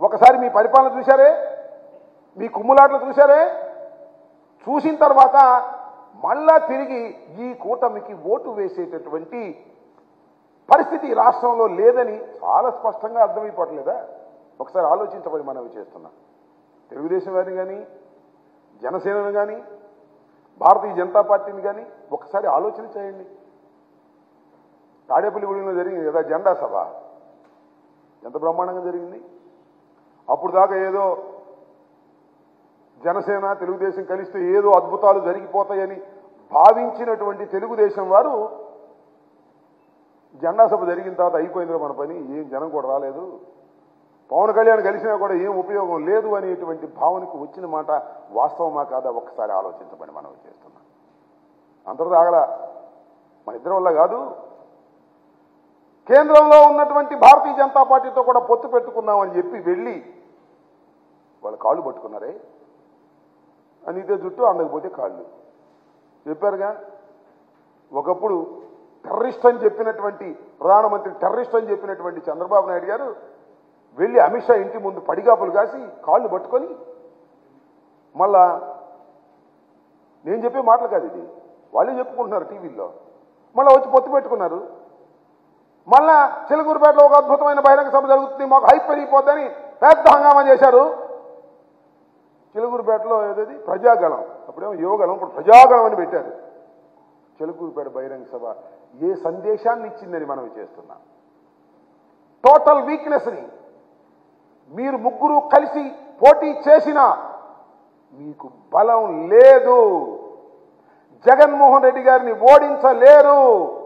ఒకసారి మీ పరిపాలన చూశారే మీ కుమ్ములాట్లు చూశారే చూసిన తర్వాత మళ్ళా తిరిగి ఈ కూటమికి ఓటు వేసేటటువంటి పరిస్థితి ఈ రాష్ట్రంలో లేదని చాలా స్పష్టంగా అర్థమైపోవట్లేదా ఒకసారి ఆలోచించమని మనవి చేస్తున్నాం తెలుగుదేశం వారిని కానీ జనసేనను కానీ భారతీయ జనతా పార్టీని కానీ ఒకసారి ఆలోచన చేయండి తాడేపల్లిగూడెంలో జరిగింది కదా జెండా సభ ఎంత బ్రహ్మాండంగా జరిగింది అప్పుడు దాకా ఏదో జనసేన తెలుగుదేశం కలిస్తే ఏదో అద్భుతాలు జరిగిపోతాయని భావించినటువంటి తెలుగుదేశం వారు జెండా సభ జరిగిన తర్వాత అయిపోయిందిరా మన పని ఏం జనం కూడా రాలేదు పవన్ కళ్యాణ్ కలిసినా కూడా ఏం ఉపయోగం లేదు అనేటువంటి భావనకు వచ్చిన మాట వాస్తవమా కాదా ఒక్కసారి ఆలోచించమని మనం చేస్తున్నాం అందరూ ఆగల మన ఇద్దరి వల్ల కాదు కేంద్రంలో ఉన్నటువంటి భారతీయ జనతా పార్టీతో కూడా పొత్తు పెట్టుకున్నామని చెప్పి వెళ్ళి వాళ్ళ కాళ్ళు పట్టుకున్నారే అనితే జుట్టు అందకపోతే కాళ్ళు చెప్పారుగా ఒకప్పుడు టెర్రరిస్ట్ అని చెప్పినటువంటి ప్రధానమంత్రి టెర్రరిస్ట్ అని చెప్పినటువంటి చంద్రబాబు నాయుడు గారు వెళ్ళి అమిత్ షా ఇంటి ముందు పడిగాపులు కాసి కాళ్ళు పట్టుకొని మళ్ళా నేను చెప్పే మాటలు కాదు ఇది వాళ్ళే చెప్పుకుంటున్నారు టీవీల్లో మళ్ళీ వచ్చి పొత్తు పెట్టుకున్నారు మళ్ళా చిలుకూరుపేటలో ఒక అద్భుతమైన బహిరంగ సభ జరుగుతుంది మాకు హైప్ పెరిగిపోద్దని పెద్ద హంగామా చేశారు చిలుకూరుపేటలో ఏదది ప్రజాగళం అప్పుడేమో యువగళం ఇప్పుడు ప్రజాగళం అని పెట్టారు చిలుకూరుపేట బహిరంగ సభ ఏ సందేశాన్ని ఇచ్చిందని మనం చేస్తున్నాం టోటల్ వీక్నెస్ని మీరు ముగ్గురు కలిసి పోటీ చేసినా మీకు బలం లేదు జగన్మోహన్ రెడ్డి గారిని ఓడించలేరు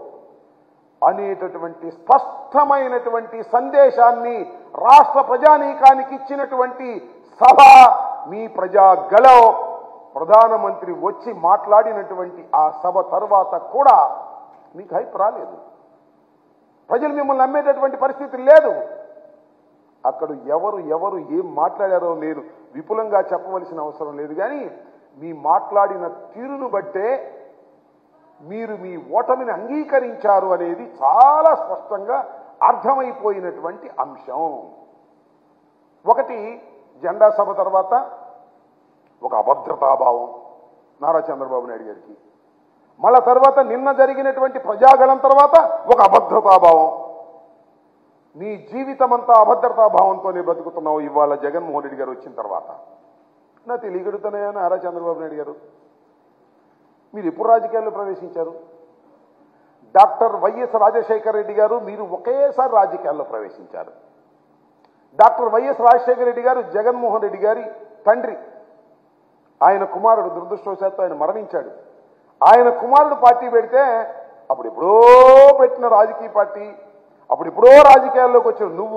అనేటటువంటి స్పష్టమైనటువంటి సందేశాన్ని రాష్ట్ర ప్రజానీకానికి ఇచ్చినటువంటి సభ మీ ప్రజా గళం ప్రధానమంత్రి వచ్చి మాట్లాడినటువంటి ఆ సభ తర్వాత కూడా మీకు హైప్ రాలేదు ప్రజలు మిమ్మల్ని నమ్మేటటువంటి పరిస్థితి లేదు అక్కడ ఎవరు ఎవరు ఏం మాట్లాడారో నేను విపులంగా చెప్పవలసిన అవసరం లేదు కానీ మీ మాట్లాడిన తీరును బట్టే మీరు మీ ఓటమిని అంగీకరించారు అనేది చాలా స్పష్టంగా అర్థమైపోయినటువంటి అంశం ఒకటి జెండా సభ తర్వాత ఒక అభద్రతాభావం నారా చంద్రబాబు నాయుడు గారికి మళ్ళా తర్వాత నిన్న జరిగినటువంటి ప్రజాగళం తర్వాత ఒక అభద్రతాభావం నీ జీవితం అంతా అభద్రతాభావంతోనే బతుకుతున్నావు ఇవాళ జగన్మోహన్ రెడ్డి గారు వచ్చిన తర్వాత నా తెలియగడుతున్నాయా నారా చంద్రబాబు నాయుడు గారు మీరు ఎప్పుడు రాజకీయాల్లో ప్రవేశించారు డాక్టర్ వైఎస్ రాజశేఖర రెడ్డి గారు మీరు ఒకేసారి రాజకీయాల్లో ప్రవేశించారు డాక్టర్ వైఎస్ రాజశేఖర రెడ్డి గారు జగన్మోహన్ రెడ్డి గారి తండ్రి ఆయన కుమారుడు దురదృష్టవశాత్తు ఆయన మరణించాడు ఆయన కుమారుడు పార్టీ పెడితే అప్పుడు ఎప్పుడో పెట్టిన రాజకీయ పార్టీ అప్పుడు ఎప్పుడో రాజకీయాల్లోకి వచ్చిన నువ్వు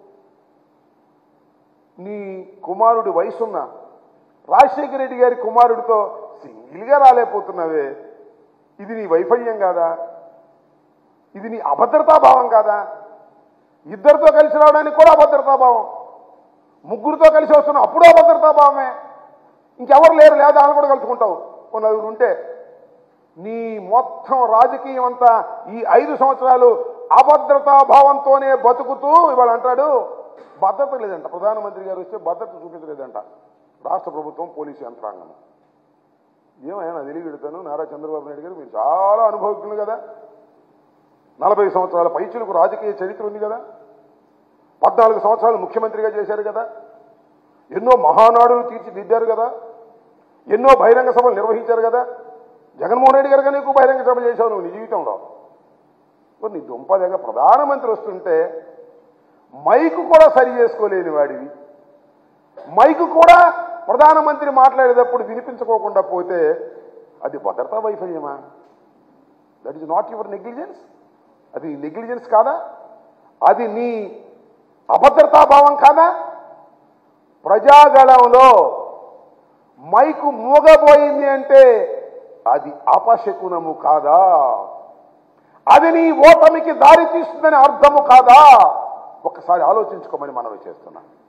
నీ కుమారుడి వయసున్న రాజశేఖర రెడ్డి గారి కుమారుడితో సింగిల్గా రాలేకపోతున్నావే ఇది నీ వైఫల్యం కాదా ఇది నీ అభద్రతాభావం కాదా ఇద్దరితో కలిసి రావడానికి కూడా అభద్రతాభావం ముగ్గురితో కలిసి వస్తున్నావు అప్పుడు అభద్రతాభావమే ఇంకెవరు లేరు లేదా అని కూడా కలుసుకుంటావు ఓ నలుగురు ఉంటే నీ మొత్తం రాజకీయం అంతా ఈ ఐదు సంవత్సరాలు అభద్రతా భావంతోనే బతుకుతూ ఇవాళ అంటాడు భద్రత లేదంట ప్రధానమంత్రి గారు వస్తే భద్రత చూపించలేదంట రాష్ట్ర ప్రభుత్వం పోలీసు యంత్రాంగం ఏమైనా తెలియగెడతాను నారా చంద్రబాబు నాయుడు గారు మీరు చాలా అనుభవజ్ఞులు కదా నలభై సంవత్సరాల పైచులకు రాజకీయ చరిత్ర ఉంది కదా పద్నాలుగు సంవత్సరాలు ముఖ్యమంత్రిగా చేశారు కదా ఎన్నో మహానాడులు తీర్చిదిద్దారు కదా ఎన్నో బహిరంగ సభలు నిర్వహించారు కదా జగన్మోహన్ రెడ్డి గారు కానీ ఎక్కువ బహిరంగ సభ చేశావు నువ్వు నీ జీవితంలో మరి నీ దుంపదగ ప్రధానమంత్రి వస్తుంటే మైకు కూడా సరి చేసుకోలేని వాడివి మైకు కూడా ప్రధానమంత్రి మాట్లాడేటప్పుడు వినిపించుకోకుండా పోతే అది భద్రతా వైఫల్యమా that is not your negligence అది నెగ్లిజెన్స్ కాదా అది నీ అభద్రతాభావం కాదా ప్రజాగళంలో మైకు మూగబోయింది అంటే అది అపశకునము కాదా అది నీ ఓటమికి దారి తీస్తుందని అర్థము కాదా ఒకసారి ఆలోచించుకోమని మనవి చేస్తున్నాను